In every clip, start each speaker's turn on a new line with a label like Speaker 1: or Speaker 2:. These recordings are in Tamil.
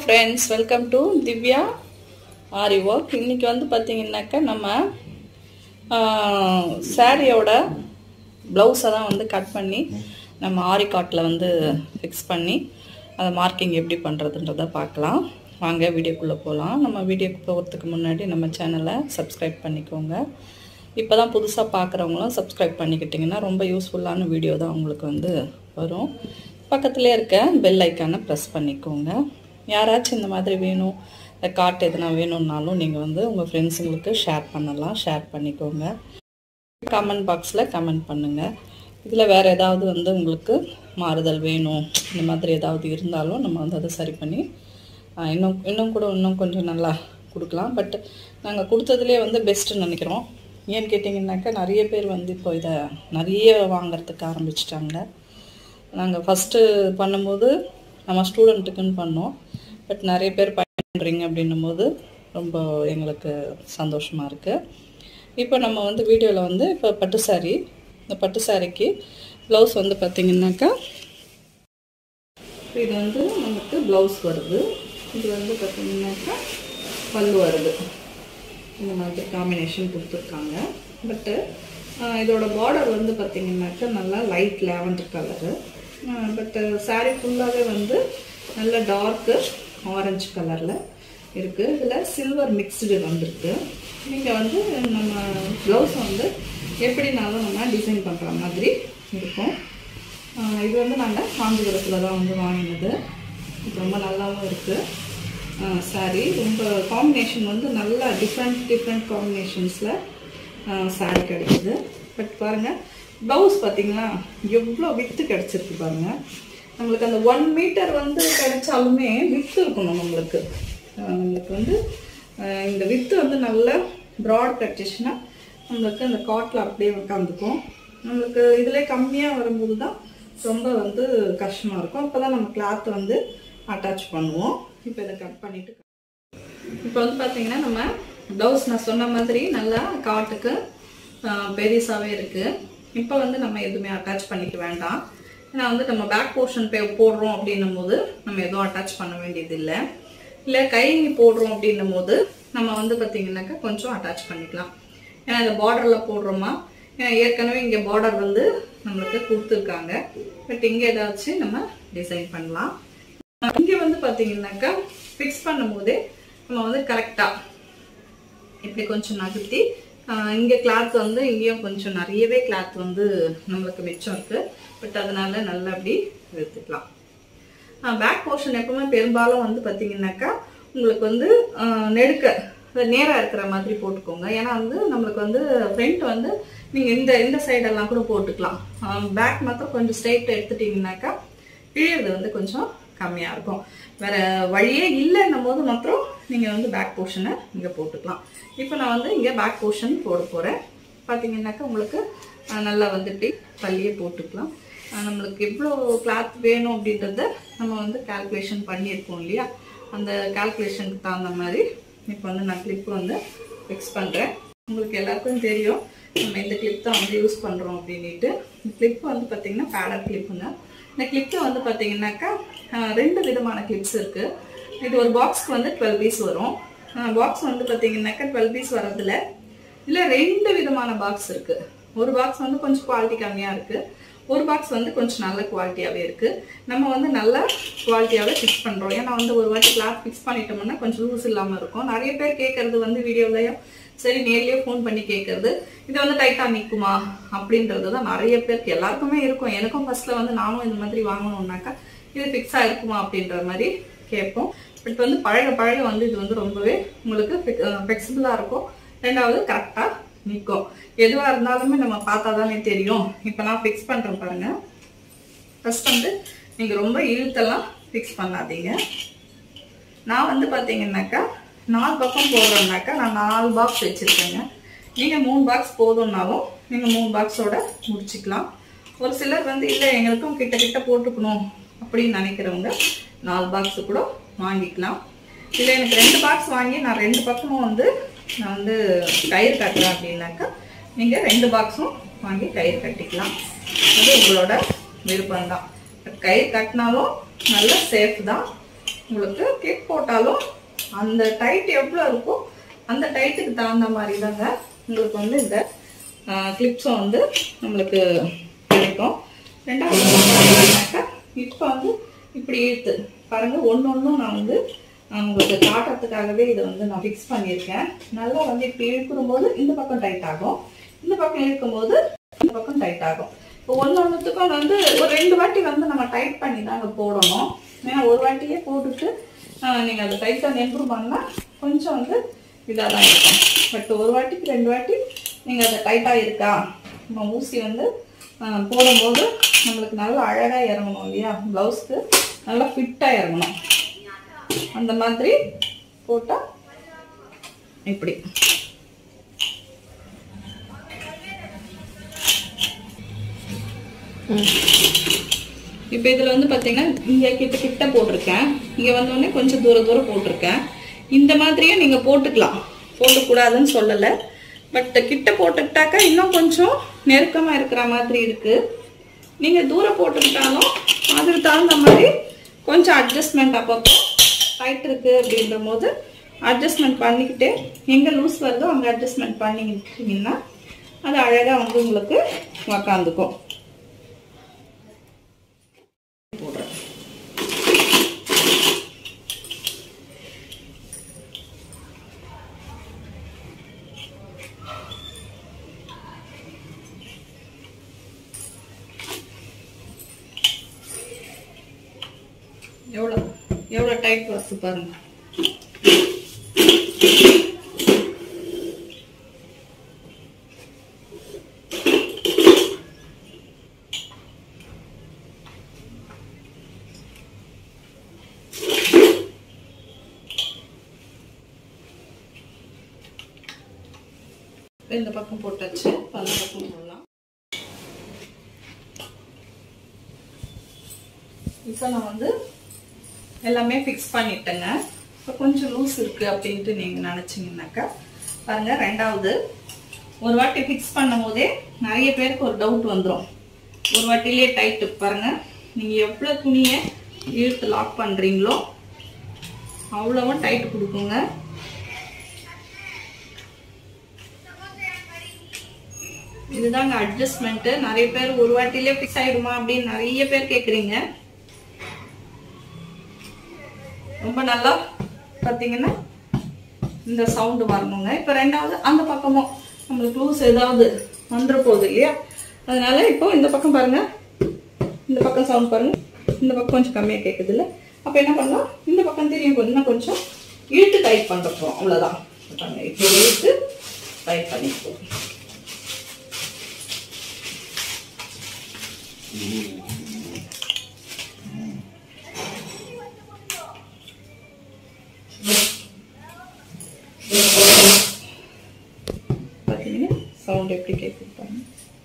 Speaker 1: friends welcome to Divya Aari work இன்றைக்கி வந்து பார்த்தீங்கன்னாக்கா நம்ம சாரியோட ப்ளவுஸை தான் வந்து கட் பண்ணி நம்ம ஆரி காட்டில் வந்து ஃபிக்ஸ் பண்ணி அதை மார்க்கிங் எப்படி பண்ணுறதுன்றதை பார்க்கலாம் வாங்க வீடியோக்குள்ளே போகலாம் நம்ம வீடியோக்கு போகிறதுக்கு முன்னாடி நம்ம சேனலை சப்ஸ்கிரைப் பண்ணிக்கோங்க இப்போ தான் புதுசாக பார்க்குறவங்களும் சப்ஸ்கிரைப் பண்ணிக்கிட்டிங்கன்னா ரொம்ப யூஸ்ஃபுல்லான வீடியோ தான் உங்களுக்கு வந்து வரும் பக்கத்துலேயே இருக்க பெல் ஐக்கானை ப்ரெஸ் பண்ணிக்கோங்க யாராச்சும் இந்த மாதிரி வேணும் இந்த காட்டு எதுனா வேணும்னாலும் நீங்கள் வந்து உங்கள் ஃப்ரெண்ட்ஸுங்களுக்கு ஷேர் பண்ணலாம் ஷேர் பண்ணிக்கோங்க கமெண்ட் பாக்ஸில் கமெண்ட் பண்ணுங்கள் இதில் வேறு ஏதாவது வந்து உங்களுக்கு மாறுதல் வேணும் இந்த மாதிரி ஏதாவது இருந்தாலும் நம்ம வந்து அதை சரி பண்ணி இன்னும் இன்னும் கூட இன்னும் கொஞ்சம் நல்லா கொடுக்கலாம் பட் நாங்கள் கொடுத்ததுலேயே வந்து பெஸ்ட்டுன்னு நினைக்கிறோம் ஏன்னு கேட்டிங்கன்னாக்கா நிறைய பேர் வந்து இப்போ இதை நிறைய வாங்கிறதுக்கு ஆரம்பிச்சிட்டாங்க நாங்கள் ஃபஸ்ட்டு பண்ணும்போது நம்ம ஸ்டூடெண்ட்டுக்குன்னு பண்ணோம் பட் நிறைய பேர் பண்ணுறீங்க அப்படின்னும் போது ரொம்ப எங்களுக்கு சந்தோஷமாக இருக்குது இப்போ நம்ம வந்து வீடியோவில் வந்து இப்போ பட்டு சாரீ இந்த பட்டு சாரிக்கு ப்ளவுஸ் வந்து பார்த்திங்கனாக்கா இது வந்து நமக்கு ப்ளவுஸ் வருது இது வந்து பார்த்திங்கனாக்கா பல்லு வருது இந்த மாதிரி காம்பினேஷன் கொடுத்துருக்காங்க பட்டு இதோட பார்டர் வந்து பார்த்திங்கனாக்கா நல்லா லைட் லேவண்டர் கலரு பட்டு சாரீ ஃபுல்லாகவே வந்து நல்ல டார்க்கு ஆரஞ்சு கலரில் இருக்குது இதில் சில்வர் மிக்ஸ்டு வந்திருக்கு நீங்கள் வந்து நம்ம ப்ளவுஸ் வந்து எப்படினாலும் நம்ம டிசைன் பண்ணுற மாதிரி இருக்கும் இது வந்து நாங்கள் காஞ்சிபுரத்தில் தான் வந்து வாங்கினது இது ரொம்ப நல்லாவும் இருக்குது சாரீ ரொம்ப காம்பினேஷன் வந்து நல்லா டிஃப்ரெண்ட் டிஃப்ரெண்ட் காம்பினேஷன்ஸில் சாரீ கிடைக்குது பட் பாருங்கள் ப்ளவுஸ் பார்த்தீங்களா எவ்வளோ வித்து கிடச்சிருக்கு பாருங்கள் நம்மளுக்கு அந்த ஒன் மீட்டர் வந்து கிடைச்சாலுமே வித்து இருக்கணும் நம்மளுக்கு நம்மளுக்கு வந்து இந்த வித்து வந்து நல்ல ப்ராட் கிடச்சிச்சின்னா நம்மளுக்கு அந்த காட்டில் அப்படியே உட்காந்துக்கும் நம்மளுக்கு இதில் கம்மியாக வரும்போது தான் ரொம்ப வந்து கஷ்டமாக இருக்கும் அப்போ தான் நம்ம கிளாத்தை வந்து அட்டாச் பண்ணுவோம் இப்போ இதை கட் பண்ணிவிட்டு இப்போ வந்து பார்த்திங்கன்னா நம்ம ப்ளவுஸ் நான் சொன்ன மாதிரி நல்லா காட்டுக்கு பெருசாகவே இருக்குது இப்போ வந்து நம்ம எதுவுமே அட்டாச் பண்ணிக்க வேண்டாம் ஏன்னா வந்து நம்ம பேக் போர்ஷன் பே போடுறோம் அப்படின்னும் போது நம்ம எதுவும் அட்டாச் பண்ண வேண்டியது இல்லை இல்லை கை போடுறோம் அப்படின்னும் போது நம்ம வந்து பார்த்திங்கனாக்கா கொஞ்சம் அட்டாச் பண்ணிக்கலாம் ஏன்னா இந்த பார்டரில் போடுறோமா ஏன்னா ஏற்கனவே இங்கே பார்டர் வந்து நம்மளுக்கு கொடுத்துருக்காங்க பட் இங்கே ஏதாச்சும் நம்ம டிசைன் பண்ணலாம் இங்கே வந்து பார்த்தீங்கன்னாக்கா ஃபிக்ஸ் பண்ணும் போதே நம்ம வந்து கரெக்டாக இப்படி கொஞ்சம் நகர்த்தி இங்கே கிளாத் வந்து இங்கேயும் கொஞ்சம் நிறையவே கிளாத் வந்து நம்மளுக்கு மிச்சம் இருக்குது பட் அதனால நல்லா அப்படி எடுத்துக்கலாம் பேக் போர்ஷன் எப்பவுமே பெரும்பாலும் வந்து பார்த்தீங்கன்னாக்கா உங்களுக்கு வந்து நெடுக்க நேராக இருக்கிற மாதிரி போட்டுக்கோங்க ஏன்னா வந்து நம்மளுக்கு வந்து ஃப்ரண்ட் வந்து நீங்கள் இந்த இந்த சைடெல்லாம் கூட போட்டுக்கலாம் பேக் மாத்திரம் கொஞ்சம் ஸ்ட்ரைட் எடுத்துட்டிங்கனாக்கா இழியது வந்து கொஞ்சம் கம்மியாக இருக்கும் வேற வழியே இல்லைன்னும் போது மாத்திரம் நீங்கள் வந்து பேக் போர்ஷனை இங்கே போட்டுக்கலாம் இப்போ நான் வந்து இங்கே பேக் போர்ஷன் போட போகிறேன் பார்த்தீங்கன்னாக்கா உங்களுக்கு நல்லா வந்து இப்படி பள்ளியே போட்டுக்கலாம் நம்மளுக்கு எவ்வளோ கிளாத் வேணும் அப்படின்றத நம்ம வந்து கால்குலேஷன் பண்ணியிருக்கோம் இல்லையா அந்த கால்குலேஷனுக்கு தகுந்த மாதிரி இப்போ வந்து நான் கிளிப்பு வந்து ஃபிக்ஸ் பண்ணுறேன் உங்களுக்கு எல்லாருக்கும் தெரியும் நம்ம இந்த கிளிப் தான் வந்து யூஸ் பண்ணுறோம் அப்படின்ட்டு இந்த கிளிப் வந்து பார்த்திங்கன்னா பேடர் கிளிப்புங்க இந்த கிளிப்பில் வந்து பார்த்தீங்கன்னாக்கா ரெண்டு விதமான கிளிப்ஸ் இருக்குது இது ஒரு பாக்ஸ்க்கு வந்து டுவெல் பீஸ் வரும் பாக்ஸ் வந்து பார்த்தீங்கன்னாக்கா டுவெல் பீஸ் வரதில் இல்லை ரெண்டு விதமான பாக்ஸ் இருக்குது ஒரு பாக்ஸ் வந்து கொஞ்சம் குவாலிட்டி கம்மியாக இருக்குது ஒரு பாக்ஸ் வந்து கொஞ்சம் நல்ல குவாலிட்டியாகவே இருக்குது நம்ம வந்து நல்ல குவாலிட்டியாகவே ஃபிக்ஸ் பண்ணுறோம் ஏன்னா வந்து ஒரு வாட்டி கிளாத் ஃபிக்ஸ் பண்ணிட்டோம்னா கொஞ்சம் லூஸ் இல்லாமல் இருக்கும் நிறைய பேர் கேட்குறது வந்து வீடியோலையும் சரி நேர்லேயே ஃபோன் பண்ணி கேட்குறது இது வந்து டைட்டாக நிற்குமா அப்படின்றது தான் நிறைய பேருக்கு எல்லாருக்குமே இருக்கும் எனக்கும் ஃபர்ஸ்ட்டில் வந்து நானும் இந்த மாதிரி வாங்கணும்னாக்கா இது ஃபிக்ஸாக இருக்குமா அப்படின்ற மாதிரி கேட்போம் பட் வந்து பழக பழக வந்து இது வந்து ரொம்பவே உங்களுக்கு ஃப்ளெக்சிபிளாக இருக்கும் ரெண்டாவது கரெக்டாக நிற்கும் எதுவாக இருந்தாலுமே நம்ம பார்த்தா தானே தெரியும் இப்போ நான் ஃபிக்ஸ் பண்ணுறேன் பாருங்கள் ஃபஸ்ட் வந்து நீங்கள் ரொம்ப இழுத்தெல்லாம் ஃபிக்ஸ் பண்ணாதீங்க நான் வந்து பார்த்தீங்கன்னாக்கா நாலு பக்கம் போடுறோம்னாக்கா நான் நாலு பாக்ஸ் வச்சுருக்கேங்க நீங்கள் மூணு பாக்ஸ் போதும்னாலும் நீங்கள் மூணு பாக்ஸோட முடிச்சுக்கலாம் ஒரு சிலர் வந்து இல்லை எங்களுக்கும் கிட்ட கிட்ட போட்டுக்கணும் அப்படின்னு நினைக்கிறவங்க நாலு பாக்ஸு கூட வாங்கிக்கலாம் இல்லை எனக்கு ரெண்டு பாக்ஸ் வாங்கி நான் ரெண்டு பக்கமும் வந்து நான் வந்து கயிறு கட்டுறேன் அப்படின்னாக்கா நீங்கள் ரெண்டு பாக்ஸும் வாங்கி கயிறு கட்டிக்கலாம் அது உங்களோட விருப்பம்தான் கயிறு கட்டினாலும் நல்ல சேஃப் தான் உங்களுக்கு கிளிப் போட்டாலும் அந்த டைட் எவ்வளோ இருக்கோ அந்த டைட்டுக்கு தகுந்த மாதிரி தாங்க உங்களுக்கு வந்து இந்த கிளிப்ஸும் வந்து நம்மளுக்கு கிடைக்கும் ரெண்டாவது பார்த்தீங்கன்னாக்கா இப்போ வந்து இப்படி இழுத்து பாருங்க ஒன்று ஒன்றும் நான் வந்து ஆஹ், உங்களுக்கு காட்டுறதுக்காகவே இதை வந்து நான் ஃபிக்ஸ் பண்ணியிருக்கேன் நல்லா வந்து இப்படி இழுக்கும்போது இந்த பக்கம் டைட் ஆகும் இந்த பக்கம் இழுக்கும்போது இந்த பக்கம் டைட் ஆகும் இப்போ ஒன்று ஒன்றுத்துக்கும் வந்து ஒரு ரெண்டு வாட்டி வந்து நம்ம டைட் பண்ணி தாங்க போடணும் ஏன்னா ஒரு வாட்டியே போட்டுட்டு நீங்கள் அதை டைட்டாக நெம்பு பண்ணால் கொஞ்சம் வந்து இதாக தான் இருக்கும் பட் ஒரு வாட்டிக்கு ரெண்டு வாட்டி நீங்கள் அதை டைட்டாக இருக்கா நம்ம ஊசி வந்து ஆஹ், போடும்போது நம்மளுக்கு நல்லா அழகாக இறங்கணும் இல்லையா ப்ளவுஸ்க்கு நல்லா ஃபிட்டாக இறங்கணும் அந்த மாதிரி போட்டால் இப்படி இப்போ இதில் வந்து பார்த்தீங்கன்னா இங்கே கிட்ட கிட்ட போட்டிருக்கேன் இங்கே வந்தோடனே கொஞ்சம் தூர தூரம் போட்டிருக்கேன் இந்த மாதிரியே நீங்கள் போட்டுக்கலாம் போட்டுக்கூடாதுன்னு சொல்லலை பட் கிட்ட போட்டுக்கிட்டாக்கா இன்னும் கொஞ்சம் நெருக்கமாக இருக்கிற மாதிரி இருக்குது நீங்கள் தூரம் போட்டுக்கிட்டாலும் அதுக்கு தகுந்த மாதிரி கொஞ்சம் அட்ஜஸ்ட்மெண்ட் அப்பப்போ டைட் இருக்குது அப்படின்ற போது அட்ஜஸ்ட்மெண்ட் பண்ணிக்கிட்டே எங்கே லூஸ் வருதோ அங்கே அட்ஜஸ்ட்மெண்ட் பண்ணிக்கிட்டீங்கன்னா அது அழகாக வந்து உங்களுக்கு உக்காந்துக்கும் போடுறேன் எவ்வளோ எவ்வளோ டைட் வருது பாருங்க இந்த பக்கம் போட்டாச்சு இப்ப அந்த பக்கம் போடலாம் இப்போ நான் வந்து எல்லாமே ஃபிக்ஸ் பண்ணிட்டேங்க இப்போ கொஞ்சம் லூஸ் இருக்கு அப்படின்ட்டு நீங்கள் நினச்சிங்கனாக்கா பாருங்க ரெண்டாவது ஒரு வாட்டி ஃபிக்ஸ் பண்ணும் போதே நிறைய பேருக்கு ஒரு டவுட் வந்துடும் ஒரு வாட்டிலேயே டைட்டு பாருங்க நீங்கள் எவ்வளோ துணியை இழுத்து லாக் பண்ணுறீங்களோ அவ்வளவும் டைட் கொடுக்குங்க இதுதாங்க அட்ஜஸ்ட்மெண்ட்டு நிறைய பேர் ஒரு வாட்டிலே ஃபிக்ஸ் ஆயிடுமா அப்படின்னு நிறைய பேர் கேட்குறீங்க ரொம்ப நல்லா பார்த்தீங்கன்னா இந்த சவுண்டு வரணுங்க இப்போ ரெண்டாவது அந்த பக்கமும் நம்மளுக்கு லூஸ் ஏதாவது வந்துட போகுது இல்லையா அதனால இப்போ இந்த பக்கம் பாருங்க இந்த பக்கம் சவுண்ட் பாருங்க இந்த பக்கம் கொஞ்சம் கம்மியாக கேட்குது இல்லை அப்போ என்ன பண்ணலாம் இந்த பக்கம் தெரியும் கொஞ்சம் கொஞ்சம் இழுத்து டைட் பண்ணுற போகிறோம் அவ்வளோதான் பாருங்க இப்போ இழுத்து டைட் பண்ணிப்போம் பார்த்தீங்கன்னா சவுண்ட் எப்படி கேட்குது பாருங்க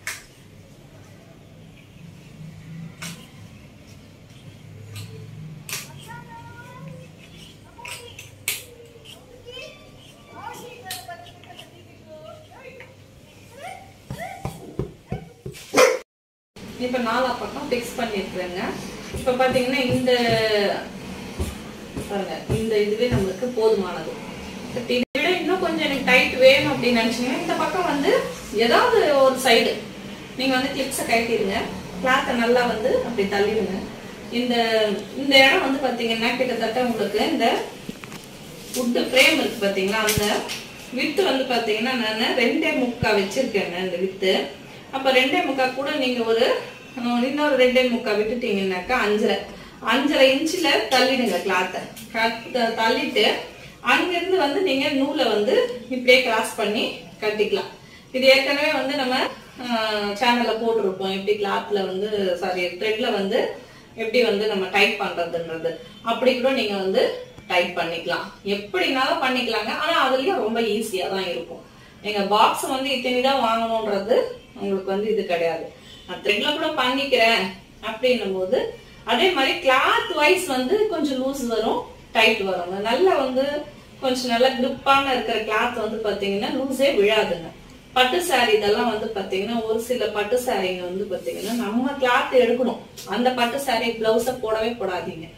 Speaker 1: இப்போ நாலா பக்கம் ஃபிக்ஸ் பண்ணியிருக்கிறேங்க இப்போ பார்த்தீங்கன்னா இந்த பாருங்க இந்த இதுவே நம்மளுக்கு போதுமானது பட் இதை விட இன்னும் கொஞ்சம் எனக்கு டைட் வேணும் அப்படின்னு நினைச்சீங்கன்னா இந்த பக்கம் வந்து ஏதாவது ஒரு சைடு நீங்க வந்து கிளிப்ஸை கட்டிடுங்க கிளாத்தை நல்லா வந்து அப்படி தள்ளிடுங்க இந்த இந்த இடம் வந்து பாத்தீங்கன்னா கிட்டத்தட்ட உங்களுக்கு இந்த வுட்டு ஃப்ரேம் இருக்கு பாத்தீங்களா அந்த வித்து வந்து பாத்தீங்கன்னா நான் ரெண்டே முக்கா வச்சிருக்கேங்க இந்த வித்து அப்ப ரெண்டே முக்கா கூட நீங்க ஒரு அஹ், இன்னொரு ரெண்டே முக்கா விட்டுட்டீங்கன்னாக்கா அஞ்சரை அஞ்சரை இன்ச்சில் தள்ளிடுங்க கிளாத்தை தள்ளிட்டு அங்கிருந்து வந்து நீங்க நூலை வந்து இப்படியே கிராஸ் பண்ணி கட்டிக்கலாம் இது ஏற்கனவே வந்து நம்ம சேனல்ல போட்டிருப்போம் எப்படி கிளாத்ல வந்து சாரி த்ரெட்ல வந்து எப்படி வந்து நம்ம டைப் பண்றதுன்றது அப்படி கூட நீங்க வந்து டைப் பண்ணிக்கலாம் எப்படினாலும் பண்ணிக்கலாங்க ஆனா அதுலயும் ரொம்ப ஈஸியா தான் இருக்கும் நீங்க பாக்ஸ் வந்து இத்தனை தான் வாங்கணும்ன்றது உங்களுக்கு வந்து இது கிடையாது நான் த்ரெட்ல கூட பண்ணிக்கிறேன் அப்படின்னும் போது அதே மாதிரி கிளாத் வைஸ் வந்து கொஞ்சம் லூஸ் வரும் டைட் வருங்க நல்லா வந்து கொஞ்சம் நல்லா கிரிப்பான இருக்கிற கிளாத் வந்து பாத்தீங்கன்னா லூஸே விழாதுங்க பட்டு சாரி இதெல்லாம் வந்து பாத்தீங்கன்னா ஒரு சில பட்டு சாரிங்க வந்து பாத்தீங்கன்னா நம்ம கிளாத் எடுக்கணும் அந்த பட்டு சாரி பிளவுஸ போடவே போடாதீங்க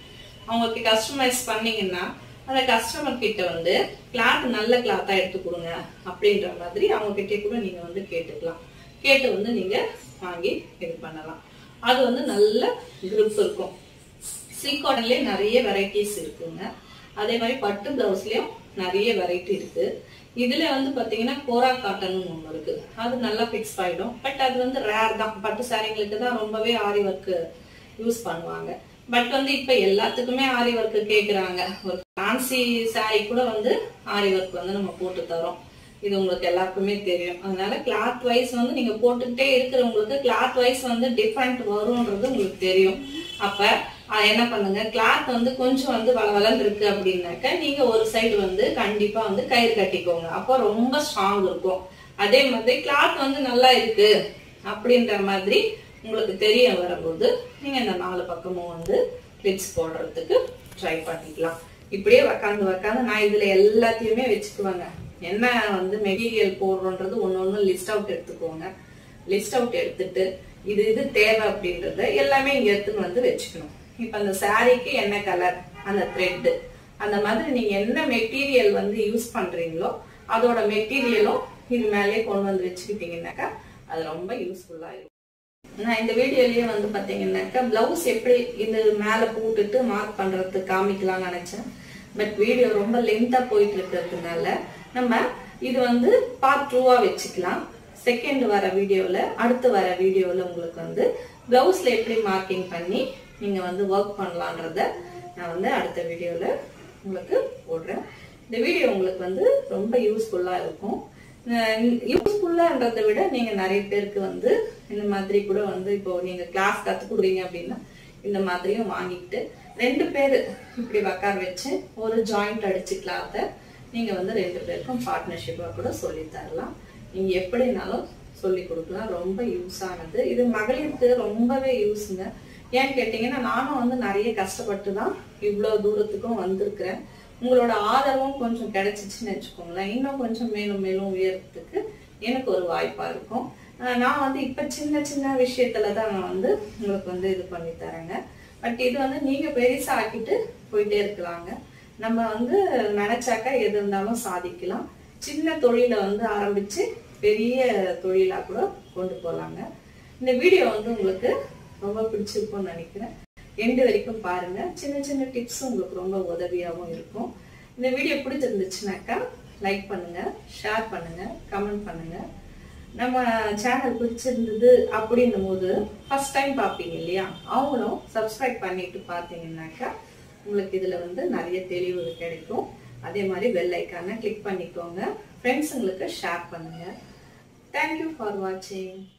Speaker 1: அவங்களுக்கு கஸ்டமைஸ் பண்ணீங்கன்னா அந்த கஸ்டமர் கிட்ட வந்து கிளாத் நல்ல கிளாத்தா எடுத்து கொடுங்க அப்படின்ற மாதிரி அவங்க கிட்டே கூட நீங்க வந்து கேட்டுக்கலாம் கேட்டு வந்து நீங்க வாங்கி இது பண்ணலாம் அது வந்து நல்ல grip இருக்கும் சில்க் காட்டன்லயே நிறைய வெரைட்டிஸ் இருக்குங்க அதே மாதிரி பட்டு பிளவுஸ்லயும் நிறைய வெரைட்டி இருக்கு இதுல வந்து பாத்தீங்கன்னா கோரா காட்டன் ஒண்ணு இருக்கு அது நல்லா ஃபிக்ஸ் ஆயிடும் பட் அது வந்து ரேர் தான் பட்டு சாரிங்களுக்கு தான் ரொம்பவே ஆரி ஒர்க் யூஸ் பண்ணுவாங்க பட் வந்து இப்ப எல்லாத்துக்குமே ஆரி ஒர்க் கேக்குறாங்க ஒரு ஃபேன்சி சாரி கூட வந்து ஆரி ஒர்க் வந்து நம்ம போட்டு தரோம் இது உங்களுக்கு எல்லாருக்குமே தெரியும் அதனால கிளாத் வைஸ் வந்து நீங்க போட்டுக்கிட்டே இருக்கிறவங்களுக்கு கிளாத் வைஸ் வந்து டிஃப்ரெண்ட் வரும்ன்றது உங்களுக்கு தெரியும் அப்ப அஹ், என்ன பண்ணுங்க கிளாத் வந்து கொஞ்சம் வந்து வள வளர்ந்துருக்கு அப்படின்னாக்க நீங்க ஒரு சைடு வந்து கண்டிப்பா வந்து கயிறு கட்டிக்கோங்க அப்போ ரொம்ப ஸ்ட்ராங் இருக்கும் அதே மாதிரி கிளாத் வந்து நல்லா இருக்கு அப்படின்ற மாதிரி உங்களுக்கு தெரிய வரும்போது நீங்க இந்த நாலு பக்கமும் வந்து கிளிப்ஸ் போடுறதுக்கு ட்ரை பண்ணிக்கலாம் இப்படியே உக்காந்து உக்காந்து நான் இதுல எல்லாத்தையுமே வச்சுக்குவேங்க என்ன வந்து மெட்டீரியல் போடுறோன்றது ஒண்ணு ஒண்ணு லிஸ்ட் அவுட் எடுத்துக்கோங்க லிஸ்ட் அவுட் எடுத்துட்டு இது இது தேவை அப்படின்றத எல்லாமே இங்க எடுத்துன்னு வந்து வச்சுக்கணும் இப்ப அந்த சாரீக்கு என்ன கலர் அந்த த்ரெட் அந்த மாதிரி நீங்க என்ன மெட்டீரியல் வந்து யூஸ் பண்றீங்களோ அதோட மெட்டீரியலும் இது மேலேயே கொண்டு வந்து வச்சுக்கிட்டீங்கன்னாக்கா அது ரொம்ப யூஸ்ஃபுல்லா இருக்கும் நான் இந்த வீடியோலயே வந்து பாத்தீங்கன்னாக்கா பிளவுஸ் எப்படி இந்த மேல போட்டுட்டு மார்க் பண்றது காமிக்கலாம்னு நினைச்சேன் பட் வீடியோ ரொம்ப லென்த்தா போயிட்டு இருக்கிறதுனால நம்ம இது வந்து பார்ட் டூவா வச்சுக்கலாம் செகண்ட் வர வீடியோல அடுத்து வர வீடியோல உங்களுக்கு வந்து பிளவுஸ்ல எப்படி மார்க்கிங் பண்ணி நீங்க வந்து ஒர்க் பண்ணலான்றத நான் வந்து அடுத்த வீடியோல உங்களுக்கு போடுறேன் இந்த வீடியோ உங்களுக்கு வந்து ரொம்ப யூஸ்ஃபுல்லா இருக்கும் யூஸ்ஃபுல்லான்றதை விட நீங்க நிறைய பேருக்கு வந்து இந்த மாதிரி கூட வந்து இப்போ நீங்க கிளாஸ் கத்து கொடுறீங்க அப்படின்னா இந்த மாதிரியும் வாங்கிட்டு ரெண்டு பேர் இப்படி உக்கார வச்சு ஒரு ஜாயிண்ட் அடிச்சு கிளாத்தை நீங்க வந்து ரெண்டு பேருக்கும் பார்ட்னர்ஷிப்பா கூட சொல்லி தரலாம் நீங்க எப்படினாலும் சொல்லி கொடுக்கலாம் ரொம்ப யூஸ் ஆனது இது மகளிருக்கு ரொம்பவே யூஸுங்க ஏன்னு கேட்டீங்கன்னா நானும் வந்து நிறைய கஷ்டப்பட்டு தான் இவ்வளவு தூரத்துக்கும் வந்திருக்கிறேன் உங்களோட ஆதரவும் கொஞ்சம் கிடைச்சிச்சுன்னு வச்சுக்கோங்களேன் இன்னும் கொஞ்சம் மேலும் மேலும் உயரத்துக்கு எனக்கு ஒரு வாய்ப்பா இருக்கும் அஹ் நான் வந்து இப்ப சின்ன சின்ன விஷயத்துல தான் நான் வந்து உங்களுக்கு வந்து இது பண்ணி தரேங்க பட் இது வந்து நீங்க பெருசா ஆக்கிட்டு போயிட்டே இருக்கலாங்க நம்ம வந்து நினைச்சாக்கா எது இருந்தாலும் சாதிக்கலாம் சின்ன தொழிலை வந்து ஆரம்பிச்சு பெரிய தொழிலா கூட கொண்டு போலாங்க இந்த வீடியோ வந்து உங்களுக்கு ரொம்ப பிடிச்சிருக்கும்னு நினைக்கிறேன் எண்டு வரைக்கும் பாருங்க சின்ன சின்ன டிப்ஸும் உங்களுக்கு ரொம்ப உதவியாகவும் இருக்கும் இந்த வீடியோ பிடிச்சிருந்துச்சுனாக்கா லைக் பண்ணுங்க ஷேர் பண்ணுங்க கமெண்ட் பண்ணுங்க நம்ம சேனல் பிடிச்சிருந்தது அப்படின்னும் போது ஃபர்ஸ்ட் டைம் பார்ப்பீங்க இல்லையா அவங்களும் சப்ஸ்கிரைப் பண்ணிட்டு பார்த்தீங்கன்னாக்கா உங்களுக்கு இதுல வந்து நிறைய தெளிவு கிடைக்கும் அதே மாதிரி பெல் ஐக்கானை கிளிக் பண்ணிக்கோங்க ஃப்ரெண்ட்ஸுங்களுக்கு ஷேர் பண்ணுங்க தேங்க்யூ ஃபார் வாட்சிங்